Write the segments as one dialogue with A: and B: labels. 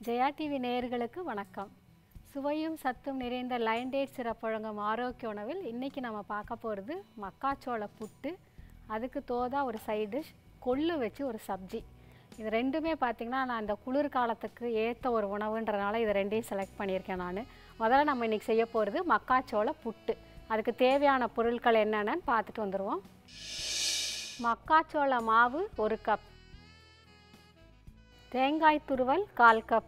A: Jaya TV நேயர்களுக்கு வணக்கம் சுவையும் சத்தும் நிறைந்த லைன் டேட் சிறப்பு வழங்கும் ஆரோக்கிய உணவில் இன்றைக்கி நம்ம பார்க்க போகிறது மக்காச்சோள புட்டு அதுக்கு தோதா ஒரு சைட் டிஷ் கொள்ளு வச்சு ஒரு சப்ஜி இது ரெண்டுமே பார்த்திங்கன்னா நான் இந்த குளிர்காலத்துக்கு ஏற்ற ஒரு உணவுன்றனால இது ரெண்டையும் செலக்ட் பண்ணியிருக்கேன் நான் முதல்ல நம்ம இன்றைக்கி செய்ய போகிறது மக்காச்சோள புட்டு அதுக்கு தேவையான பொருட்கள் என்னென்னு பார்த்துட்டு வந்துடுவோம் மக்காச்சோள மாவு ஒரு கப் தேங்காய் துருவல் கால் கப்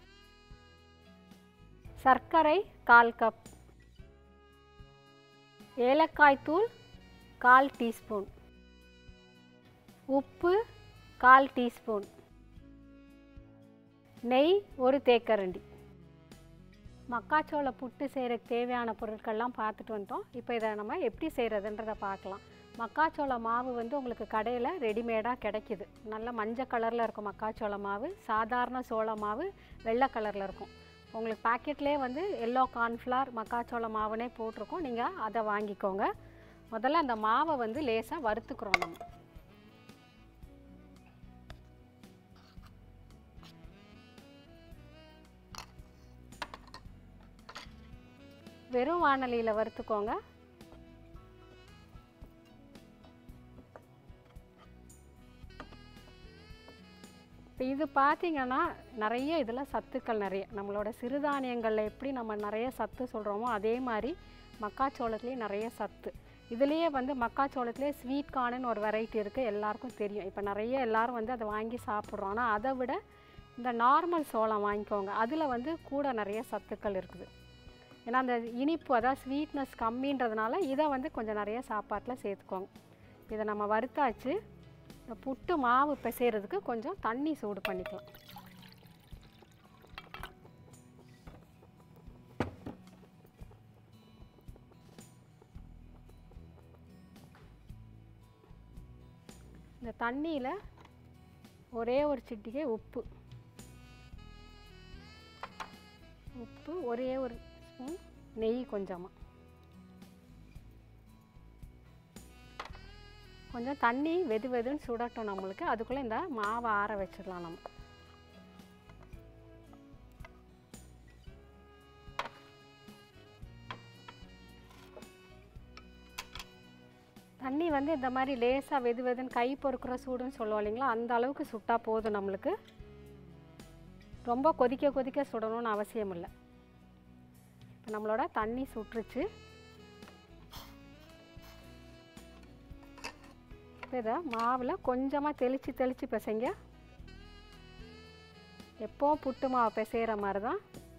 A: சர்க்கரை கால் கப் ஏலக்காய் தூள் கால் டீஸ்பூன் உப்பு கால் டீஸ்பூன் நெய் ஒரு தேக்கரண்டி மக்காச்சோள புட்டு செய்கிறதுக்கு தேவையான பொருட்கள்லாம் பார்த்துட்டு வந்துட்டோம் இப்போ இதை நம்ம எப்படி செய்கிறதுன்றதை பார்க்கலாம் மக்காச்சோள மாவு வந்து உங்களுக்கு கடையில் ரெடிமேடாக கிடைக்கிது நல்ல மஞ்சள் கலரில் இருக்கும் மக்காச்சோள மாவு சாதாரண சோள மாவு வெள்ளை கலரில் இருக்கும் உங்களுக்கு பாக்கெட்லேயே வந்து எல்லோ கார்ன்ஃப்ளவர் மக்காச்சோள மாவுனே போட்டிருக்கோம் நீங்கள் அதை வாங்கிக்கோங்க முதல்ல அந்த மாவை வந்து லேசாக வறுத்துக்கிறோம் நம்ம வெறும் வானலியில் வறுத்துக்கோங்க இப்போ இது பார்த்தீங்கன்னா நிறைய இதில் சத்துக்கள் நிறைய நம்மளோட சிறுதானியங்களில் எப்படி நம்ம நிறைய சத்து சொல்கிறோமோ அதே மாதிரி மக்காச்சோளத்துலேயும் நிறைய சத்து இதுலேயே வந்து மக்காச்சோளத்துலேயே ஸ்வீட் கார்னுன்னு ஒரு வெரைட்டி இருக்குது எல்லாருக்கும் தெரியும் இப்போ நிறைய எல்லாரும் வந்து அதை வாங்கி சாப்பிட்றோம் ஆனால் அதை விட இந்த நார்மல் சோளம் வாங்கிக்கோங்க அதில் வந்து கூட நிறைய சத்துக்கள் இருக்குது ஏன்னா அந்த இனிப்பு அதாவது ஸ்வீட்னஸ் கம்மின்றதுனால இதை வந்து கொஞ்சம் நிறைய சாப்பாட்டில் சேர்த்துக்கோங்க இதை நம்ம வறுத்தாச்சு இந்த புட்டு மாவு பிசைகிறதுக்கு கொஞ்சம் தண்ணி சூடு பண்ணிக்கலாம் இந்த தண்ணியில் ஒரே ஒரு சிட்டிகை உப்பு உப்பு ஒரே ஒரு ஸ்பூன் நெய் கொஞ்சமாக கொஞ்சம் தண்ணி வெது வெதுன்னு சுடட்டும் நம்மளுக்கு அதுக்குள்ளே இந்த மாவை ஆற வச்சிடலாம் நம்ம தண்ணி வந்து இந்த மாதிரி லேசாக வெது வெதுன்னு கை பொறுக்கிற சூடுன்னு சொல்லுவோம் இல்லைங்களா அந்த அளவுக்கு சுட்டால் போதும் நம்மளுக்கு ரொம்ப கொதிக்க கொதிக்க சுடணும்னு அவசியம் இல்லை இப்போ நம்மளோட தண்ணி சுட்டுருச்சு இப்போ இதை மாவில் கொஞ்சமாக தெளித்து தெளித்து பிசைங்க எப்போவும் புட்டு மாவு பிசைகிற மாதிரி தான்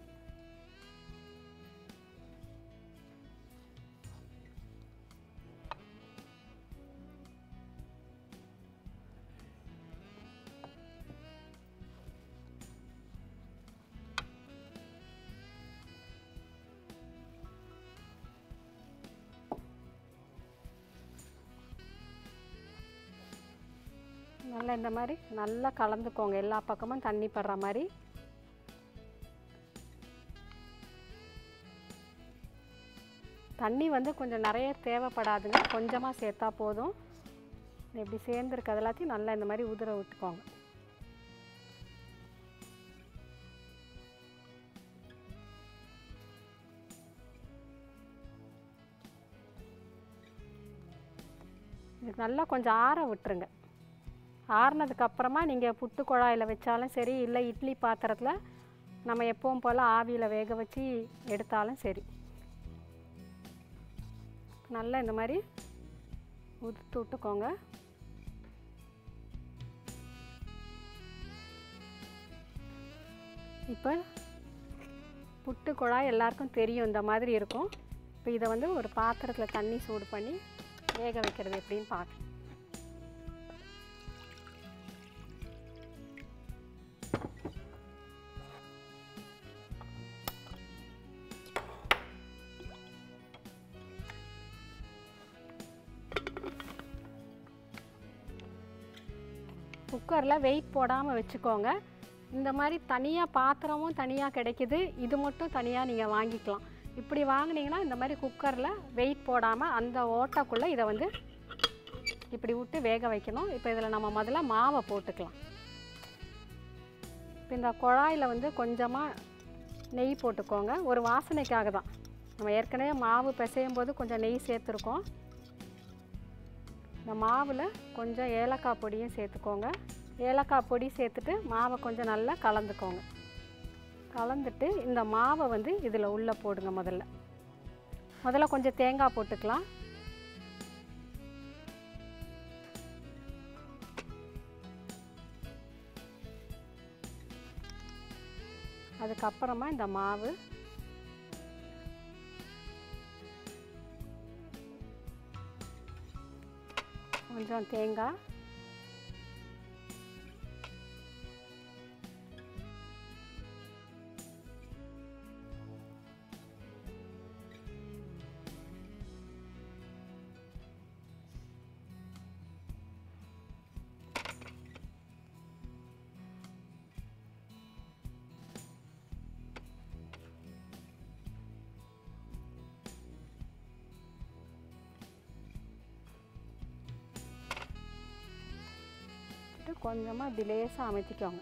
A: நல்லா இந்த மாதிரி நல்லா கலந்துக்கோங்க எல்லா பக்கமும் தண்ணி படுற மாதிரி தண்ணி வந்து கொஞ்சம் நிறைய தேவைப்படாதுங்க கொஞ்சமாக சேர்த்தா போதும் இப்படி சேர்ந்துருக்கு எல்லாத்தையும் நல்லா இந்த மாதிரி உதிர விட்டுக்கோங்க இதுக்கு நல்லா கொஞ்சம் ஆற விட்டுருங்க ஆறுனதுக்கு அப்புறமா நீங்கள் புட்டு குழாயில் வச்சாலும் சரி இல்லை இட்லி பாத்திரத்தில் நம்ம எப்பவும் போல் ஆவியில் வேக வச்சு எடுத்தாலும் சரி நல்லா இந்த மாதிரி உதுத்து விட்டுக்கோங்க இப்போ புட்டு குழாய் எல்லாருக்கும் தெரியும் இந்த மாதிரி இருக்கும் இப்போ இதை வந்து ஒரு பாத்திரத்தில் தண்ணி சூடு பண்ணி வேக வைக்கிறது எப்படின்னு பார்க்கலாம் குக்கரில் வெயிட் போடாமல் வச்சுக்கோங்க இந்த மாதிரி தனியாக பாத்திரமும் தனியாக கிடைக்குது இது மட்டும் தனியாக நீங்கள் வாங்கிக்கலாம் இப்படி வாங்கினீங்கன்னா இந்த மாதிரி குக்கரில் வெயிட் போடாமல் அந்த ஓட்டக்குள்ளே இதை வந்து இப்படி விட்டு வேக வைக்கணும் இப்போ இதில் நம்ம முதல்ல மாவை போட்டுக்கலாம் இப்போ இப்போ இந்த குழாயில் வந்து கொஞ்சமாக நெய் போட்டுக்கோங்க ஒரு வாசனைக்காக தான் நம்ம ஏற்கனவே மாவு பிசையும் போது கொஞ்சம் நெய் சேர்த்துருக்கோம் இந்த மாவில் கொஞ்சம் ஏலக்காய் பொடியும் சேர்த்துக்கோங்க ஏலக்காய் பொடி சேர்த்துட்டு மாவை கொஞ்சம் நல்லா கலந்துக்கோங்க கலந்துட்டு இந்த மாவை வந்து இதில் உள்ளே போடுங்க முதல்ல முதல்ல கொஞ்சம் தேங்காய் போட்டுக்கலாம் அதுக்கப்புறமா இந்த மாவு கொஞ்சம் தேங்காய் போட்டு கொஞ்சமாக இப்படி லேசாக அமைத்திக்கோங்க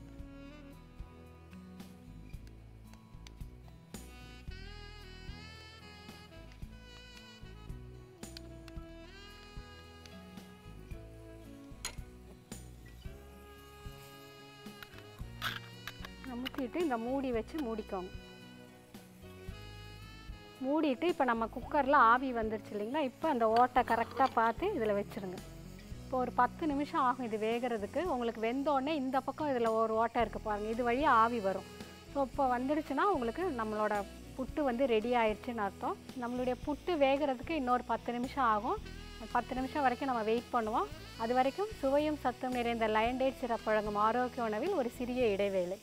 A: அமுத்திட்டு இந்த மூடி வச்சு மூடிக்கோங்க மூடிட்டு இப்போ நம்ம குக்கரில் ஆவி வந்துருச்சு இல்லைங்களா இப்போ அந்த ஓட்டை கரெக்டாக பார்த்து இதில் வச்சுருங்க இப்போ ஒரு பத்து நிமிஷம் ஆகும் இது வேகிறதுக்கு உங்களுக்கு வெந்தோடனே இந்த பக்கம் இதில் ஒரு ஓட்டை இருக்குது பாருங்கள் இது வழியாக ஆவி வரும் ஸோ இப்போ வந்துடுச்சுன்னா உங்களுக்கு நம்மளோட புட்டு வந்து ரெடி ஆயிடுச்சுன்னு அர்த்தம் நம்மளுடைய புட்டு வேகிறதுக்கு இன்னொரு பத்து நிமிஷம் ஆகும் பத்து நிமிஷம் வரைக்கும் நம்ம வெயிட் பண்ணுவோம் அது வரைக்கும் சுவையும் சத்தும் நிறைந்த லயன் டேட் சிறப்பு வழங்கும் ஆரோக்கிய உணவில் ஒரு சிறிய இடைவேளை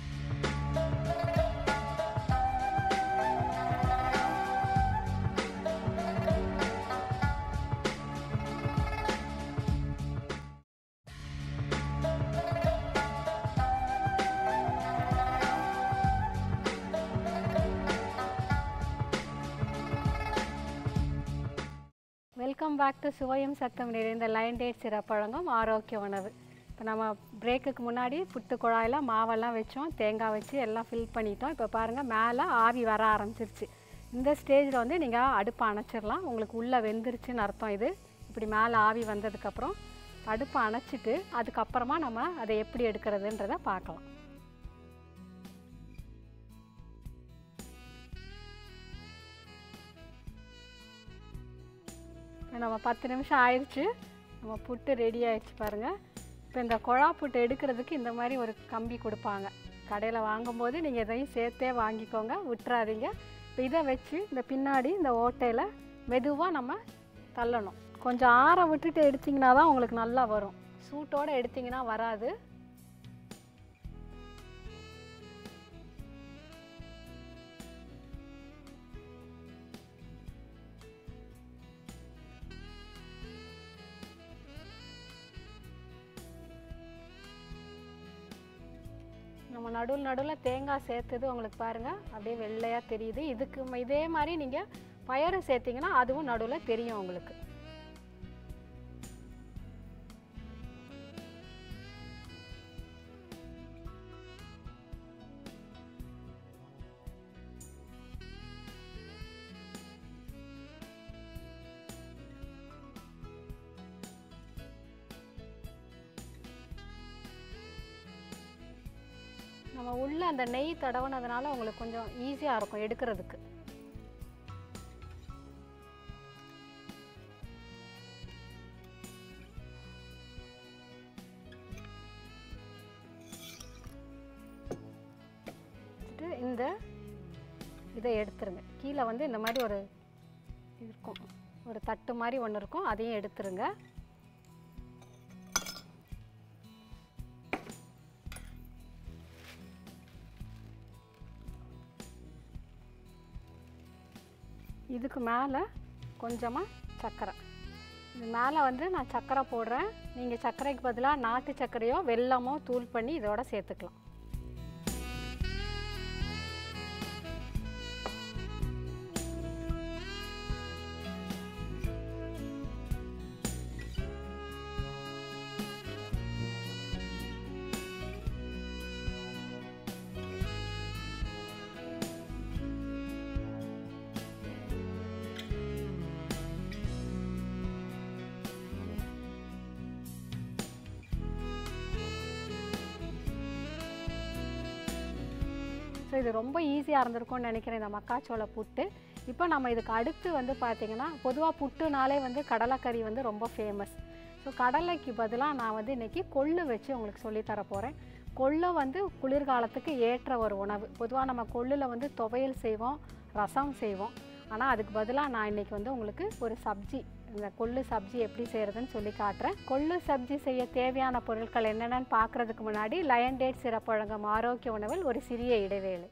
A: வெல்கம் பேக் டு சுவையும் சத்தம் நிறைந்த லைன் டேட் சிறப்பழங்கம் ஆரோக்கிய உணவு இப்போ நம்ம பிரேக்குக்கு முன்னாடி புட்டு குழாயில் மாவெல்லாம் வச்சோம் தேங்காய் வச்சு எல்லாம் ஃபில் பண்ணிட்டோம் இப்போ பாருங்கள் மேலே ஆவி வர ஆரம்பிச்சிருச்சு இந்த ஸ்டேஜில் வந்து நீங்கள் அடுப்பை அணைச்சிடலாம் உங்களுக்கு உள்ளே வெந்துருச்சுன்னு அர்த்தம் இது இப்படி மேலே ஆவி வந்ததுக்கப்புறம் அடுப்பை அணைச்சிட்டு அதுக்கப்புறமா நம்ம அதை எப்படி எடுக்கிறதுன்றதை பார்க்கலாம் இப்போ நம்ம பத்து நிமிஷம் ஆயிடுச்சு நம்ம புட்டு ரெடி ஆயிடுச்சு பாருங்கள் இப்போ இந்த குழா புட்டு எடுக்கிறதுக்கு இந்த மாதிரி ஒரு கம்பி கொடுப்பாங்க கடையில் வாங்கும்போது நீங்கள் எதையும் சேர்த்தே வாங்கிக்கோங்க விட்டுறாதீங்க இப்போ இதை வச்சு இந்த பின்னாடி இந்த ஓட்டையில் மெதுவாக நம்ம தள்ளணும் கொஞ்சம் ஆற விட்டுட்டு எடுத்திங்கன்னா தான் உங்களுக்கு நல்லா வரும் சூட்டோடு எடுத்திங்கன்னா வராது நம்ம நடுவில் நடுவில் தேங்காய் சேர்த்தது உங்களுக்கு பாருங்கள் அப்படியே வெள்ளையாக தெரியுது இதுக்கு ம- இதே மாதிரி நீங்கள் பயறு சேர்த்திங்கன்னா அதுவும் நடுவில் தெரியும் உங்களுக்கு நம்ம உள்ள அந்த நெய் தடவுனதுனால உங்களுக்கு கொஞ்சம் ஈஸியாக இருக்கும் எடுக்கிறதுக்கு வச்சுட்டு இந்த இதை எடுத்துருங்க கீழே வந்து இந்த மாதிரி ஒரு இருக்கும் ஒரு தட்டு மாதிரி ஒன்று இருக்கும் அதையும் எடுத்துருங்க இதுக்கு மேலே கொஞ்சமாக சர்க்கரை இது மேலே வந்து நான் சர்க்கரை போடுறேன் நீங்கள் சர்க்கரைக்கு பதிலாக நாட்டு சர்க்கரையோ வெல்லமோ தூள் பண்ணி இதோட சேர்த்துக்கலாம் இது ரொம்ப ஈஸியாக இருந்திருக்கும்னு நினைக்கிறேன் இந்த மக்காச்சோள புட்டு இப்போ நம்ம இதுக்கு அடுத்து வந்து பார்த்திங்கன்னா பொதுவாக புட்டுனாலே வந்து கடலைக்கறி வந்து ரொம்ப ஃபேமஸ் ஸோ கடலைக்கு பதிலாக நான் வந்து இன்றைக்கி கொள்ளு வச்சு உங்களுக்கு சொல்லித் தர போகிறேன் கொள்ளு வந்து குளிர்காலத்துக்கு ஏற்ற ஒரு உணவு பொதுவாக நம்ம கொள்ளில் வந்து துவையல் செய்வோம் ரசம் செய்வோம் ஆனால் அதுக்கு பதிலாக நான் இன்றைக்கி வந்து உங்களுக்கு ஒரு சப்ஜி இந்த கொள்ளு சப்ஜி எப்படி செய்கிறதுன்னு சொல்லி காட்டுறேன் கொள்ளு சப்ஜி செய்ய தேவையான பொருட்கள் என்னென்னு பார்க்குறதுக்கு முன்னாடி லயன் டேட் சிறப்பு வழங்கும் ஆரோக்கிய உணவில் ஒரு சிறிய இடைவேளை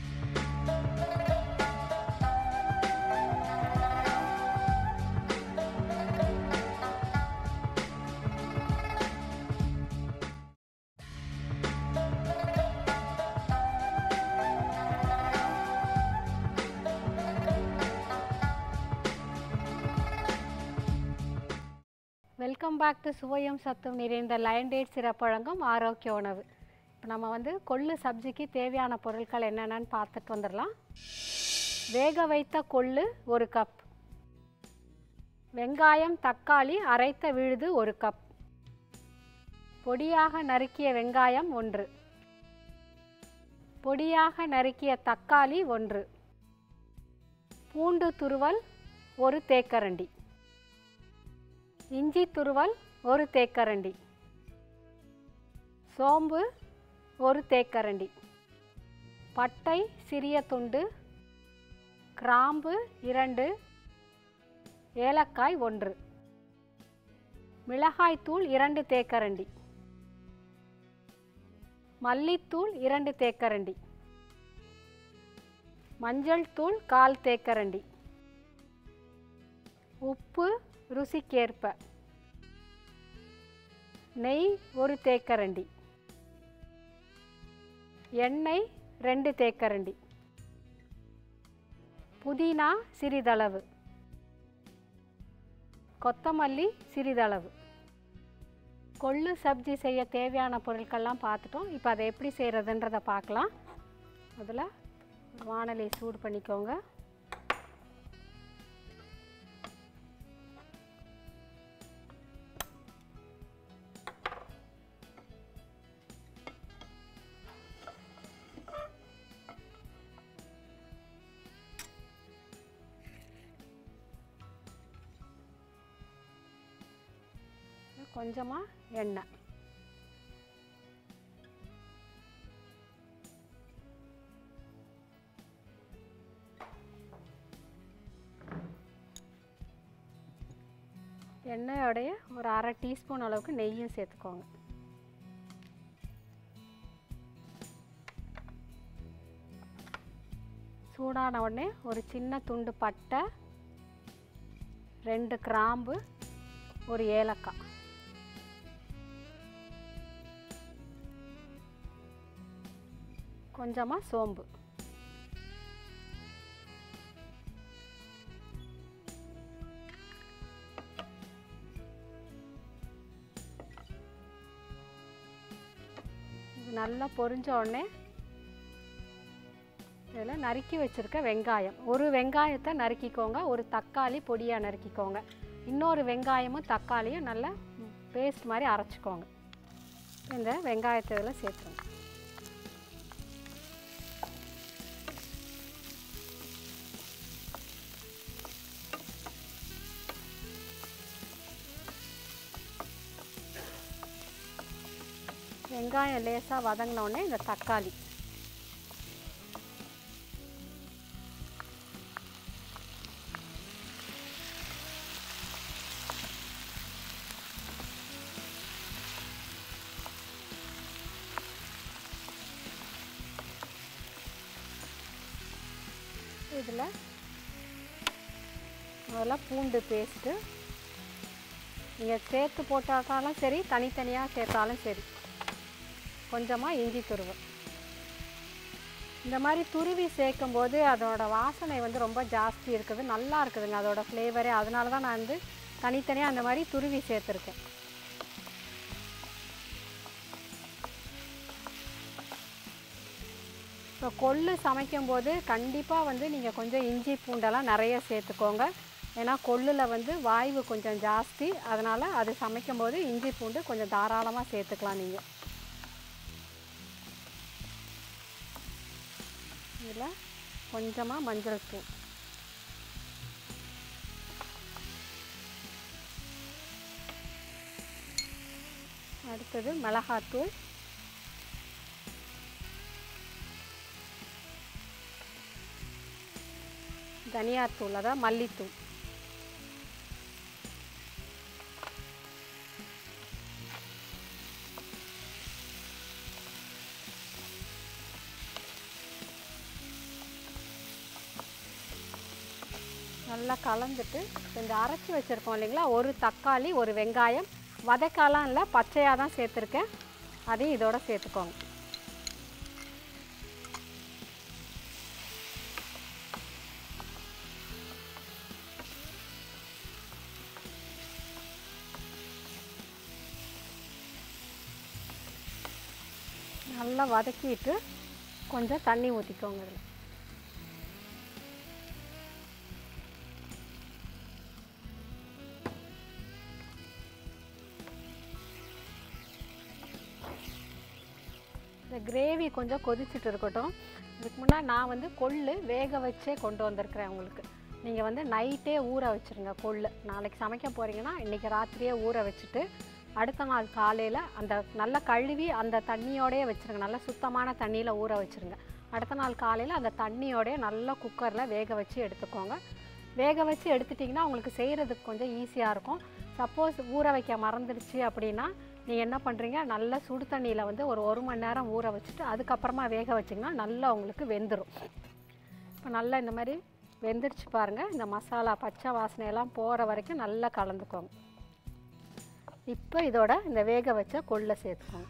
A: வெல்கம் பேக் டு சுவையும் சத்தும் நிறைந்த லயன் டேட் சிறப்பழங்கும் ஆரோக்கிய உணவு இப்போ நம்ம வந்து கொள்ளு சப்ஜிக்கு தேவையான பொருட்கள் என்னென்னு பார்த்துட்டு வந்துடலாம் வேக வைத்த கொள்ளு ஒரு கப் வெங்காயம் தக்காளி அரைத்த விழுது ஒரு கப் பொடியாக நறுக்கிய வெங்காயம் ஒன்று பொடியாக நறுக்கிய தக்காளி ஒன்று பூண்டு துருவல் ஒரு தேக்கரண்டி இஞ்சி துருவல் ஒரு தேக்கரண்டி சோம்பு ஒரு தேக்கரண்டி பட்டை சிறிய துண்டு கிராம்பு இரண்டு ஏலக்காய் ஒன்று மிளகாய்த்தூள் இரண்டு தேக்கரண்டி மல்லித்தூள் இரண்டு தேக்கரண்டி மஞ்சள் தூள் கால் தேக்கரண்டி உப்பு ருசிக்கேற்ப நெய் ஒரு தேக்கரண்டி எண்ணெய் ரெண்டு தேக்கரண்டி புதினா சிறிதளவு கொத்தமல்லி சிறிதளவு கொள்ளு சப்ஜி செய்ய தேவையான பொருட்கள்லாம் பார்த்துட்டோம் இப்போ அதை எப்படி செய்கிறதுன்றதை பார்க்கலாம் முதல்ல வானலை சூடு பண்ணிக்கோங்க கொஞ்சமாக எண்ணெய் எண்ணெயோடைய ஒரு அரை டீஸ்பூன் அளவுக்கு நெய்யும் சேர்த்துக்கோங்க சூடான உடனே ஒரு சின்ன துண்டு பட்டை ரெண்டு கிராம்பு ஒரு ஏலக்காய் கொஞ்சமாக சோம்பு இது நல்லா பொரிஞ்ச உடனே இதில் நறுக்கி வச்சுருக்க வெங்காயம் ஒரு வெங்காயத்தை நறுக்கிக்கோங்க ஒரு தக்காளி பொடியாக நறுக்கிக்கோங்க இன்னொரு வெங்காயமும் தக்காளியும் நல்லா பேஸ்ட் மாதிரி அரைச்சிக்கோங்க இந்த வெங்காயத்தை இதில் சேர்த்துருங்க வெங்காயம் லேசாக வதங்கினோடனே இந்த தக்காளி இதில் முதல்ல பூண்டு பேஸ்ட்டு நீங்கள் சேர்த்து போட்டாலும் சரி தனித்தனியாக சேர்த்தாலும் சரி கொஞ்சமாக இஞ்சி துருவல் இந்த மாதிரி துருவி சேர்க்கும்போது அதோட வாசனை வந்து ரொம்ப ஜாஸ்தி இருக்குது நல்லா இருக்குதுங்க அதோட ஃப்ளேவரே அதனால தான் நான் வந்து தனித்தனியாக அந்த மாதிரி துருவி சேர்த்துருக்கேன் இப்போ கொள்ளு சமைக்கும்போது கண்டிப்பாக வந்து நீங்கள் கொஞ்சம் இஞ்சி பூண்டெல்லாம் நிறைய சேர்த்துக்கோங்க ஏன்னா கொள்ளில் வந்து வாய்வு கொஞ்சம் ஜாஸ்தி அதனால் அது சமைக்கும்போது இஞ்சி பூண்டு கொஞ்சம் தாராளமாக சேர்த்துக்கலாம் நீங்கள் இதில் கொஞ்சமாக மஞ்சள் தூள் அடுத்தது மிளகாத்தூள் தனியாத்தூள் அதாவது மல்லித்தூள் நல்லா கலந்துட்டு இந்த அரைச்சி வச்சுருக்கோம் இல்லைங்களா ஒரு தக்காளி ஒரு வெங்காயம் வதக்காலாம் இல்லை பச்சையாக தான் சேர்த்துருக்கேன் அதையும் இதோட சேர்த்துக்கோங்க நல்லா வதக்கிட்டு கொஞ்சம் தண்ணி ஊற்றிக்கோங்க இதில் இந்த கிரேவி கொஞ்சம் கொதிச்சுட்டு இருக்கட்டும் இதுக்கு முன்னாடி நான் வந்து கொள்ளு வேக வச்சே கொண்டு வந்திருக்கிறேன் உங்களுக்கு நீங்கள் வந்து நைட்டே ஊற வச்சுருங்க கொள்ளு நாளைக்கு சமைக்க போகிறீங்கன்னா இன்றைக்கி ராத்திரியே ஊற வச்சுட்டு அடுத்த நாள் காலையில் அந்த நல்லா கழுவி அந்த தண்ணியோடயே வச்சுருங்க நல்லா சுத்தமான தண்ணியில் ஊற வச்சுருங்க அடுத்த நாள் காலையில் அந்த தண்ணியோடயே நல்லா குக்கரில் வேக வச்சு எடுத்துக்கோங்க வேக வச்சு எடுத்துட்டிங்கன்னா உங்களுக்கு செய்கிறதுக்கு கொஞ்சம் ஈஸியாக இருக்கும் சப்போஸ் ஊற வைக்க மறந்துடுச்சு அப்படின்னா நீங்கள் என்ன பண்ணுறீங்க நல்லா சுடு தண்ணியில் வந்து ஒரு ஒரு மணி நேரம் ஊற வச்சுட்டு அதுக்கப்புறமா வேக வச்சிங்கன்னா நல்லா உங்களுக்கு வெந்துடும் இப்போ நல்லா இந்த மாதிரி வெந்துருச்சு பாருங்கள் இந்த மசாலா பச்சை வாசனையெல்லாம் போகிற வரைக்கும் நல்லா கலந்துக்கோங்க இப்போ இதோட இந்த வேக வச்ச கொள்ளை சேர்த்துக்கோங்க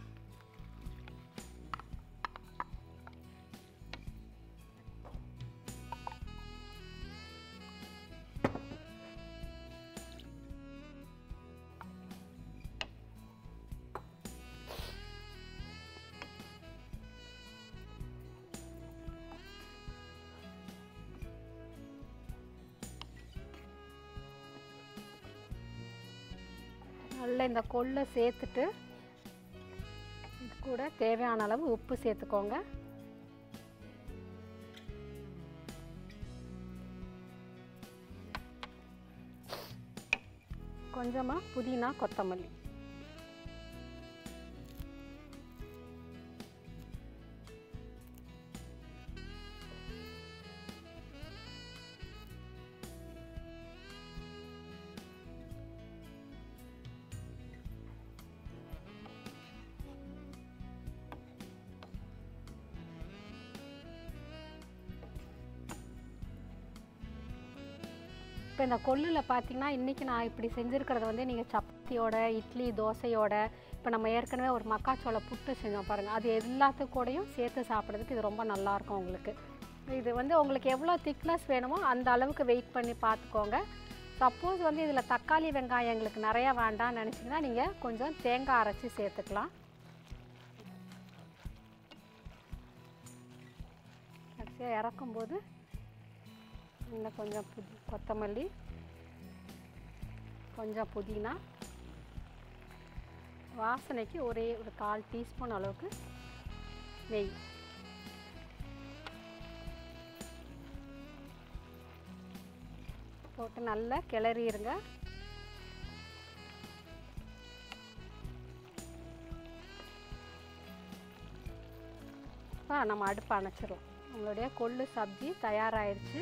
A: நல்லா இந்த கொள்ளை சேர்த்துட்டு இது கூட தேவையான அளவு உப்பு சேர்த்துக்கோங்க கொஞ்சமாக புதினா கொத்தமல்லி இப்போ இந்த கொள்ளில் பார்த்தீங்கன்னா இன்றைக்கி நான் இப்படி செஞ்சுருக்கிறத வந்து நீங்கள் சப்பாத்தியோட இட்லி தோசையோட இப்போ நம்ம ஏற்கனவே ஒரு மக்காச்சோள புட்டு செஞ்சோம் பாருங்கள் அது எல்லாத்து கூடயும் சேர்த்து சாப்பிட்றதுக்கு இது ரொம்ப நல்லாயிருக்கும் உங்களுக்கு இது வந்து உங்களுக்கு எவ்வளோ திக்னஸ் வேணுமோ அந்த அளவுக்கு வெயிட் பண்ணி பார்த்துக்கோங்க சப்போஸ் வந்து இதில் தக்காளி வெங்காயம் எங்களுக்கு நிறையா வேண்டாம்னு நினச்சிங்கன்னா நீங்கள் கொஞ்சம் தேங்காய் அரைச்சி சேர்த்துக்கலாம் கடைசியாக இறக்கும்போது இன்னும் கொஞ்சம் புதி கொத்தமல்லி கொஞ்சம் புதினா வாசனைக்கு ஒரே ஒரு கால் டீஸ்பூன் அளவுக்கு நெய் போட்டு நல்லா கிளறிடுங்க இப்போ நம்ம அடுப்பு அணைச்சிரும் நம்மளுடைய கொள்ளு சப்ஜி தயாராகிடுச்சு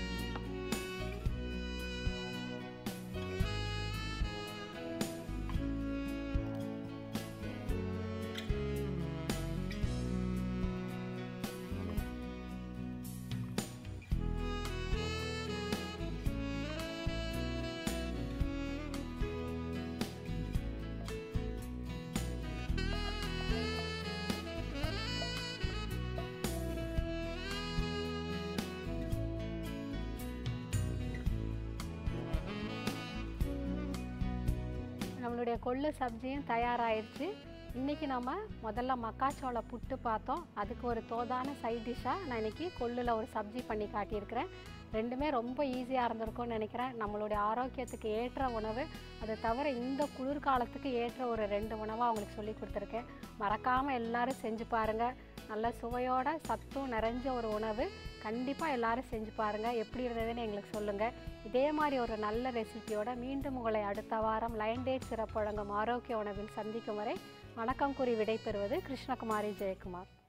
A: நம்மளுடைய கொள்ளு சப்ஜியும் தயாராகிடுச்சு இன்றைக்கி நம்ம முதல்ல மக்காச்சோள புட்டு பார்த்தோம் அதுக்கு ஒரு தோதான சைட் டிஷ்ஷாக நான் இன்றைக்கி கொள்ளில் ஒரு சப்ஜி பண்ணி காட்டியிருக்கிறேன் ரெண்டுமே ரொம்ப ஈஸியாக இருந்திருக்கும்னு நினைக்கிறேன் நம்மளுடைய ஆரோக்கியத்துக்கு ஏற்ற உணவு அதை தவிர இந்த குளிர்காலத்துக்கு ஏற்ற ஒரு ரெண்டு உணவாக அவங்களுக்கு சொல்லி கொடுத்துருக்கேன் மறக்காமல் எல்லாரும் செஞ்சு பாருங்கள் நல்ல சுவையோட சத்தும் நிறைஞ்ச ஒரு உணவு கண்டிப்பாக எல்லாரும் செஞ்சு பாருங்கள் எப்படி இருந்ததுன்னு எங்களுக்கு சொல்லுங்கள் இதே மாதிரி ஒரு நல்ல ரெசிபியோட மீண்டும் உங்களை அடுத்த வாரம் லைன் டேட் சிறப்பு வழங்கும் ஆரோக்கிய உணவில் சந்திக்கும் வரை வணக்கம் கூறி விடைபெறுவது கிருஷ்ணகுமாரி ஜெயக்குமார்